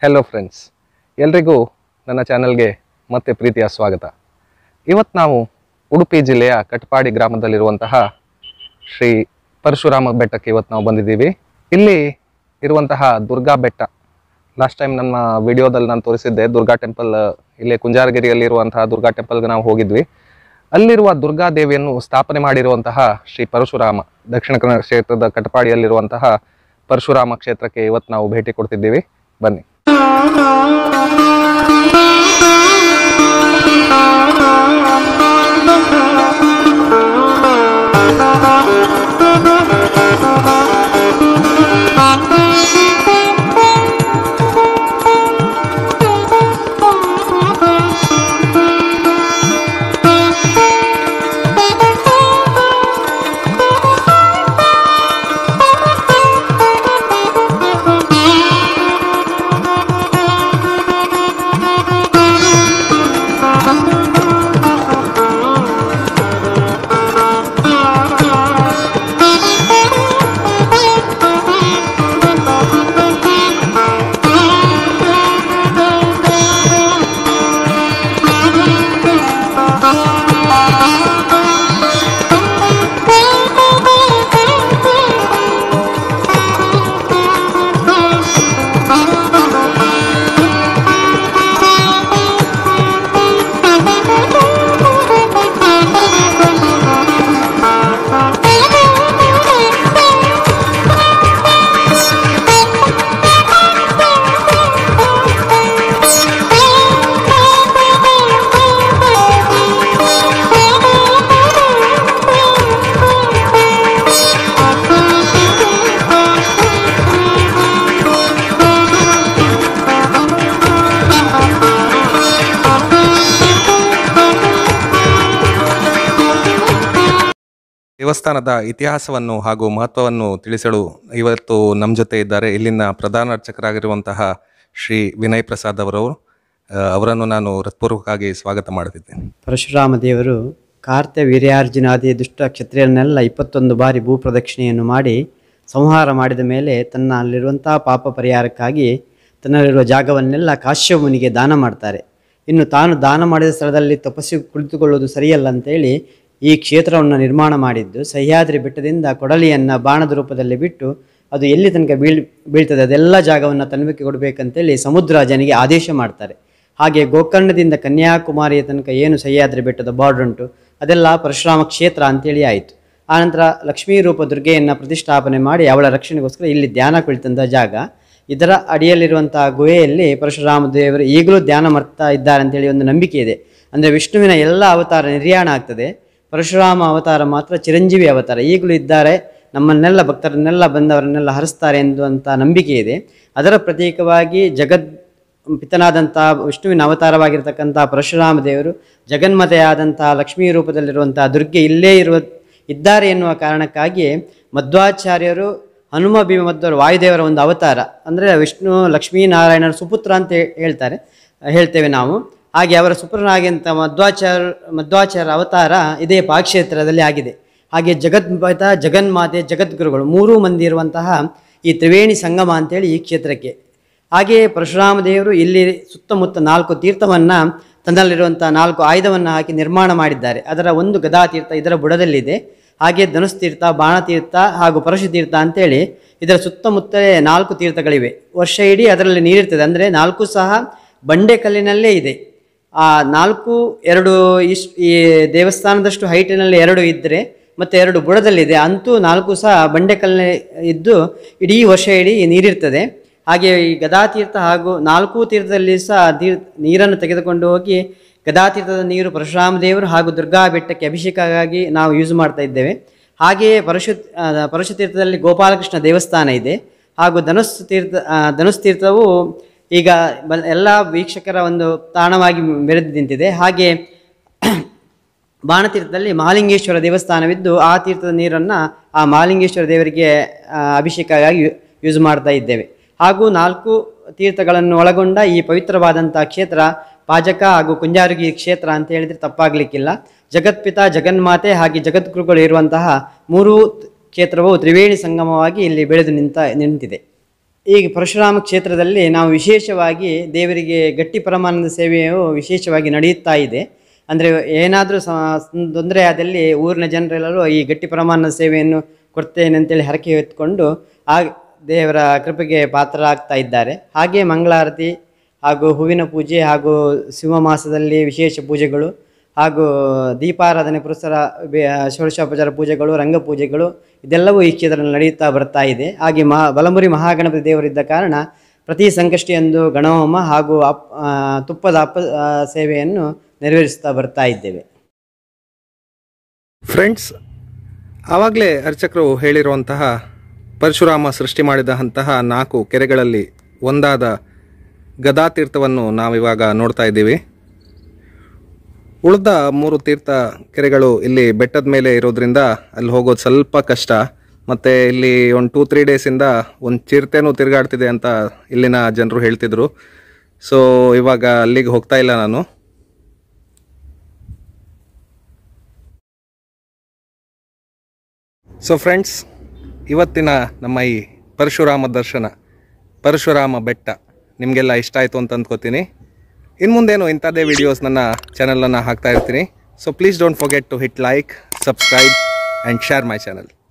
hello friends ಎಲ್ರಿಗೂ ನನ್ನ ಚಾನಲ್ಗೆ ಮತ್ತೆ ಪ್ರೀತಿಯ ಸ್ವಾಗತ ಇವತ್ತು ನಾವು ಉಡುಪಿ ಜಿಲ್ಲೆಯ ಕಟ್ಪಾಡಿ ಗ್ರಾಮದಲ್ಲಿರುವಂತಹ ಶ್ರೀ ಪರಶುರಾಮ ಬೆಟ್ಟಕ್ಕೆ ಇವತ್ತು ನಾವು ಬಂದಿದ್ದೀವಿ ಇಲ್ಲಿ ಇರುವಂತಹ ದುರ್ಗಾ ಬೆಟ್ಟ ಲಾಸ್ಟ್ ಟೈಮ್ ನಮ್ಮ ವಿಡಿಯೋದಲ್ಲಿ ನಾನು ತೋರಿಸಿದ್ದೆ ದುರ್ಗಾ ಟೆಂಪಲ್ ಇಲ್ಲೇ ಕುಂಜಾರಗಿರಿಯಲ್ಲಿರುವಂತಹ ದುರ್ಗಾ ಟೆಂಪಲ್ಗೆ ನಾವು ಹೋಗಿದ್ವಿ ಅಲ್ಲಿರುವ ದುರ್ಗಾ ದೇವಿಯನ್ನು ಸ್ಥಾಪನೆ ಮಾಡಿರುವಂತಹ ಶ್ರೀ ಪರಶುರಾಮ ದಕ್ಷಿಣ ಕನ್ನಡ ಕ್ಷೇತ್ರದ ಕಟಪಾಡಿಯಲ್ಲಿರುವಂತಹ ಪರಶುರಾಮ ಕ್ಷೇತ್ರಕ್ಕೆ ಇವತ್ತು ನಾವು ಭೇಟಿ ಕೊಡ್ತಿದ್ದೀವಿ ಬನ್ನಿ ದೇವಸ್ಥಾನದ ಇತಿಹಾಸವನ್ನು ಹಾಗೂ ಮಹತ್ವವನ್ನು ತಿಳಿಸಲು ಇವತ್ತು ನಮ್ಮ ಜೊತೆ ಇದ್ದಾರೆ ಇಲ್ಲಿನ ಪ್ರಧಾನ ಅರ್ಚಕರಾಗಿರುವಂತಹ ಶ್ರೀ ವಿನಯ್ ಪ್ರಸಾದ್ ಅವರು ಆ, ಅವರನ್ನು ನಾನು ಹೃತ್ಪೂರ್ವಕವಾಗಿ ಸ್ವಾಗತ ಮಾಡುತ್ತಿದ್ದೇನೆ ಪರಶುರಾಮ ದೇವರು ಕಾರ್ತ್ಯ ವೀರ್ಯಾರ್ಜುನಾದಿ ದುಷ್ಟ ಕ್ಷತ್ರಿಯರನ್ನೆಲ್ಲ ಇಪ್ಪತ್ತೊಂದು ಬಾರಿ ಭೂ ಪ್ರದಕ್ಷಿಣೆಯನ್ನು ಮಾಡಿ ಸಂಹಾರ ಮಾಡಿದ ಮೇಲೆ ತನ್ನ ಅಲ್ಲಿರುವಂಥ ಪಾಪ ಪರಿಹಾರಕ್ಕಾಗಿ ತನ್ನಲ್ಲಿರುವ ಜಾಗವನ್ನೆಲ್ಲ ಕಾಶ್ಯಪ ಮುನಿಗೆ ದಾನ ಮಾಡ್ತಾರೆ ಇನ್ನು ತಾನು ದಾನ ಮಾಡಿದ ಸ್ಥಳದಲ್ಲಿ ತಪಸ್ಸು ಕುಳಿತುಕೊಳ್ಳುವುದು ಸರಿಯಲ್ಲ ಅಂತೇಳಿ ಈ ಕ್ಷೇತ್ರವನ್ನು ನಿರ್ಮಾಣ ಮಾಡಿದ್ದು ಸಹ್ಯಾದ್ರಿ ಬೆಟ್ಟದಿಂದ ಕೊಡಲಿಯನ್ನು ಬಾಣದ ರೂಪದಲ್ಲಿ ಬಿಟ್ಟು ಅದು ಎಲ್ಲಿ ತನಕ ಬೀಳ್ ಬೀಳ್ತದೆ ಅದೆಲ್ಲ ಜಾಗವನ್ನು ತನ್ನಕ್ಕೆ ಕೊಡಬೇಕಂತೇಳಿ ಸಮುದ್ರರಾಜನಿಗೆ ಆದೇಶ ಮಾಡ್ತಾರೆ ಹಾಗೆ ಗೋಕರ್ಣದಿಂದ ಕನ್ಯಾಕುಮಾರಿಯ ತನಕ ಏನು ಸಹ್ಯಾದ್ರಿ ಬೆಟ್ಟದ ಬಾರ್ಡರ್ ಉಂಟು ಅದೆಲ್ಲ ಪರಶುರಾಮ ಕ್ಷೇತ್ರ ಅಂತೇಳಿ ಆಯಿತು ಆನಂತರ ಲಕ್ಷ್ಮೀ ರೂಪ ದುರ್ಗೆಯನ್ನು ಪ್ರತಿಷ್ಠಾಪನೆ ಮಾಡಿ ಅವಳ ರಕ್ಷಣೆಗೋಸ್ಕರ ಇಲ್ಲಿ ಧ್ಯಾನ ಕುಳಿತಂಥ ಜಾಗ ಇದರ ಅಡಿಯಲ್ಲಿರುವಂತಹ ಗುಹೆಯಲ್ಲಿ ಪರಶುರಾಮ ದೇವರು ಈಗಲೂ ಧ್ಯಾನ ಮಾಡ್ತಾ ಇದ್ದಾರೆ ಅಂತೇಳಿ ಒಂದು ನಂಬಿಕೆ ಇದೆ ಅಂದರೆ ವಿಷ್ಣುವಿನ ಎಲ್ಲ ಅವತಾರ ನಿರ್ಯಾಣ ಆಗ್ತದೆ ಪರಶುರಾಮ ಅವತಾರ ಮಾತ್ರ ಚಿರಂಜೀವಿ ಅವತಾರ ಈಗಲೂ ಇದ್ದಾರೆ ನಮ್ಮನ್ನೆಲ್ಲ ಭಕ್ತರನ್ನೆಲ್ಲ ಬಂದವರನ್ನೆಲ್ಲ ಹರಿಸ್ತಾರೆ ಎನ್ನುವಂಥ ನಂಬಿಕೆ ಇದೆ ಅದರ ಪ್ರತೀಕವಾಗಿ ಜಗದ್ ಪಿತನಾದಂಥ ವಿಷ್ಣುವಿನ ಅವತಾರವಾಗಿರ್ತಕ್ಕಂಥ ಪರಶುರಾಮ ದೇವರು ಜಗನ್ಮತೆಯಾದಂಥ ಲಕ್ಷ್ಮೀ ರೂಪದಲ್ಲಿರುವಂಥ ದುರ್ಗೆ ಇಲ್ಲೇ ಇರುವ ಇದ್ದಾರೆ ಎನ್ನುವ ಕಾರಣಕ್ಕಾಗಿ ಮಧ್ವಾಚಾರ್ಯರು ಹನುಮ ಭೀಮ ಮಧ್ವರು ವಾಯುದೇವರ ಒಂದು ಅವತಾರ ಅಂದರೆ ವಿಷ್ಣು ಲಕ್ಷ್ಮೀನಾರಾಯಣರ ಸುಪುತ್ರ ಅಂತ ಹೇ- ಹೇಳ್ತಾರೆ ಹೇಳ್ತೇವೆ ನಾವು ಹಾಗೆ ಅವರ ಸುಪುತ್ರನಾಗಿ ಅಂತ ಮಧ್ವಾಚಾರ್ಯ ಮಧ್ವಾಚಾರ್ಯ ಅವತಾರ ಇದೇ ಪಾಕ್ಷೇತ್ರದಲ್ಲಿ ಆಗಿದೆ ಹಾಗೆ ಜಗದ್ಮಾತ ಜಗನ್ಮಾತೆ ಜಗದ್ಗುರುಗಳು ಮೂರೂ ಮಂದಿ ಇರುವಂತಹ ಈ ತ್ರಿವೇಣಿ ಸಂಗಮ ಅಂತೇಳಿ ಈ ಕ್ಷೇತ್ರಕ್ಕೆ ಹಾಗೆಯೇ ಪರಶುರಾಮ ದೇವರು ಇಲ್ಲಿ ಸುತ್ತಮುತ್ತ ನಾಲ್ಕು ತೀರ್ಥವನ್ನು ತನ್ನಲ್ಲಿರುವಂಥ ನಾಲ್ಕು ಆಯುಧವನ್ನು ಹಾಕಿ ನಿರ್ಮಾಣ ಮಾಡಿದ್ದಾರೆ ಅದರ ಒಂದು ಗದಾತೀರ್ಥ ಇದರ ಬುಡದಲ್ಲಿದೆ ಹಾಗೆ ಧನುಸ್ತೀರ್ಥ ಬಾಣತೀರ್ಥ ಹಾಗೂ ಪರಶುತೀರ್ಥ ಅಂತೇಳಿ ಇದರ ಸುತ್ತಮುತ್ತಲೇ ನಾಲ್ಕು ತೀರ್ಥಗಳಿವೆ ವರ್ಷ ಇಡೀ ಅದರಲ್ಲಿ ನೀರಿರ್ತದೆ ಅಂದರೆ ನಾಲ್ಕು ಸಹ ಬಂಡೆಕಲ್ಲಿನಲ್ಲೇ ಇದೆ ಆ ನಾಲ್ಕು ಎರಡು ಇಶ್ ಈ ದೇವಸ್ಥಾನದಷ್ಟು ಹೈಟಿನಲ್ಲಿ ಎರಡು ಇದ್ದರೆ ಮತ್ತು ಎರಡು ಬುಡದಲ್ಲಿದೆ ಅಂತೂ ನಾಲ್ಕು ಸಹ ಬಂಡೆಕಲ್ಲೇ ಇದ್ದು ಇಡೀ ವರ್ಷ ಇಡೀ ನೀರಿರ್ತದೆ ಹಾಗೆ ಈ ಗದಾತೀರ್ಥ ಹಾಗೂ ನಾಲ್ಕು ತೀರ್ಥದಲ್ಲಿ ಸಹ ತೀರ್ ನೀರನ್ನು ತೆಗೆದುಕೊಂಡು ಹೋಗಿ ಗದಾತೀರ್ಥದ ನೀರು ಪರಶುರಾಮ ದೇವರು ಹಾಗೂ ದುರ್ಗಾ ಬೆಟ್ಟಕ್ಕೆ ಅಭಿಷೇಕಕ್ಕಾಗಿ ನಾವು ಯೂಸ್ ಮಾಡ್ತಾ ಇದ್ದೇವೆ ಹಾಗೆಯೇ ಪರಶು ಆ, ಪರಶು ತೀರ್ಥದಲ್ಲಿ ಗೋಪಾಲಕೃಷ್ಣ ದೇವಸ್ಥಾನ ಇದೆ ಹಾಗೂ ಧನುಸ್ ತೀರ್ಥ ಆ, ಧನುಸ್ ತೀರ್ಥವು ಈಗ ಬ ಎಲ್ಲ ವೀಕ್ಷಕರ ಒಂದು ತಾಣವಾಗಿ ಮೆರೆದು ನಿಂತಿದೆ ಹಾಗೆ ಬಾಣತೀರ್ಥದಲ್ಲಿ ಮಹಾಲಿಂಗೇಶ್ವರ ದೇವಸ್ಥಾನವಿದ್ದು ಆ ತೀರ್ಥದ ನೀರನ್ನು ಆ ಮಹಾಲಿಂಗೇಶ್ವರ ದೇವರಿಗೆ ಆ, ಅಭಿಷೇಕವಾಗಿ ಯು- ಯೂಸ್ ಮಾಡ್ತಾ ಇದ್ದೇವೆ ಹಾಗೂ ನಾಲ್ಕು ತೀರ್ಥಗಳನ್ನು ಒಳಗೊಂಡ ಈ ಪವಿತ್ರವಾದಂಥ ಕ್ಷೇತ್ರ ಪಾಜಕ ಹಾಗೂ ಕುಂಜಾರುಗಿ ಕ್ಷೇತ್ರ ಅಂತ ಹೇಳಿದರೆ ತಪ್ಪಾಗಲಿಕ್ಕಿಲ್ಲ ಜಗತ್ಪಿತ ಜಗನ್ಮಾತೆ ಹಾಗೆ ಜಗದ್ಗುರುಗಳು ಇರುವಂತಹ ಮೂರೂ ಕ್ಷೇತ್ರವು ತ್ರಿವೇಣಿ ಸಂಗಮವಾಗಿ ಇಲ್ಲಿ ಬೆಳೆದು ನಿಂತ ನಿಂತಿದೆ ಈಗ ಪರಶುರಾಮ ಕ್ಷೇತ್ರದಲ್ಲಿ ನಾವು ವಿಶೇಷವಾಗಿ ದೇವರಿಗೆ ಗಟ್ಟಿ ಪ್ರಮಾಣದ ಸೇವೆಯು ವಿಶೇಷವಾಗಿ ನಡೆಯುತ್ತಾ ಇದೆ ಅಂದರೆ ಏನಾದರೂ ತೊಂದರೆ ಆದಲ್ಲಿ ಊರಿನ ಜನರೆಲ್ಲರೂ ಈ ಗಟ್ಟಿ ಪ್ರಮಾಣದ ಸೇವೆಯನ್ನು ಕೊಡ್ತೇನೆ ಅಂತೇಳಿ ಹರಕೆ ಹೊತ್ಕೊಂಡು ಆ ದೇವರ ಕೃಪೆಗೆ ಪಾತ್ರರಾಗ್ತಾ ಇದ್ದಾರೆ ಹಾಗೆ ಮಂಗಳಾರತಿ ಹಾಗೂ ಹೂವಿನ ಪೂಜೆ ಹಾಗೂ ಶಿವ ಮಾಸದಲ್ಲಿ ವಿಶೇಷ ಪೂಜೆಗಳು ಹಾಗೂ ದೀಪಾರಾಧನೆ ಪುರಸ್ಕಾರ ಬೆ- ಷೋಡಶೋಪಚಾರ ಪೂಜೆಗಳು ರಂಗ ಪೂಜೆಗಳು ಇದೆಲ್ಲವೂ ಈ ಕ್ಷೇತ್ರದಲ್ಲಿ ನಡೆಯುತ್ತಾ ಬರ್ತಾ ಇದೆ ಹಾಗೆ ಮಹಾ ಬಲಮುರಿ ಮಹಾಗಣಪತಿ ದೇವರಿದ್ದ ಕಾರಣ ಪ್ರತಿ ಸಂಕಷ್ಟಿಯಂದು ಗಣಹೋಮ ಹಾಗೂ ಅಪ್ ಆ, ತುಪ್ಪದ ಅಪ್ಪ ಆ, ಸೇವೆಯನ್ನು ನೆರವೇರಿಸ್ತಾ ಬರ್ತಾ ಇದ್ದೇವೆ ಫ್ರೆಂಡ್ಸ್ ಆವಾಗಲೇ ಅರ್ಚಕರು ಹೇಳಿರುವಂತಹ ಪರಶುರಾಮ ಸೃಷ್ಟಿ ಮಾಡಿದಂತಹ ನಾಲ್ಕು ಕೆರೆಗಳಲ್ಲಿ ಒಂದಾದ ಗದಾತೀರ್ಥವನ್ನು ನಾವಿವಾಗ ನೋಡ್ತಾ ಇದ್ದೀವಿ ಉಳಿದ ಮೂರು ತೀರ್ಥ ಕೆರೆಗಳು ಇಲ್ಲಿ ಬೆಟ್ಟದ ಮೇಲೆ ಇರೋದ್ರಿಂದ ಅಲ್ಲಿ ಹೋಗೋದು ಸ್ವಲ್ಪ ಕಷ್ಟ ಮತ್ತು ಇಲ್ಲಿ ಒಂದು ಟೂ ತ್ರೀ ಡೇಸಿಂದ ಒಂದು ಚಿರತೆನೂ ತಿರುಗಾಡ್ತಿದೆ ಅಂತ ಇಲ್ಲಿನ ಜನರು ಹೇಳ್ತಿದ್ರು ಸೊ ಇವಾಗ ಅಲ್ಲಿಗೆ ಹೋಗ್ತಾ ಇಲ್ಲ ನಾನು ಸೊ ಫ್ರೆಂಡ್ಸ್ ಇವತ್ತಿನ ನಮ್ಮ ಈ ಪರಶುರಾಮ ದರ್ಶನ ಪರಶುರಾಮ ಬೆಟ್ಟ ನಿಮಗೆಲ್ಲ ಇಷ್ಟ ಆಯಿತು ಅಂತ ಅಂದ್ಕೋತೀನಿ ಇನ್ನು ಮುಂದೇನು ಇಂಥದ್ದೇ ವೀಡಿಯೋಸ್ ನನ್ನ ಚಾನಲನ್ನು ಹಾಕ್ತಾ ಇರ್ತೀನಿ so please don't forget to hit like subscribe and share my channel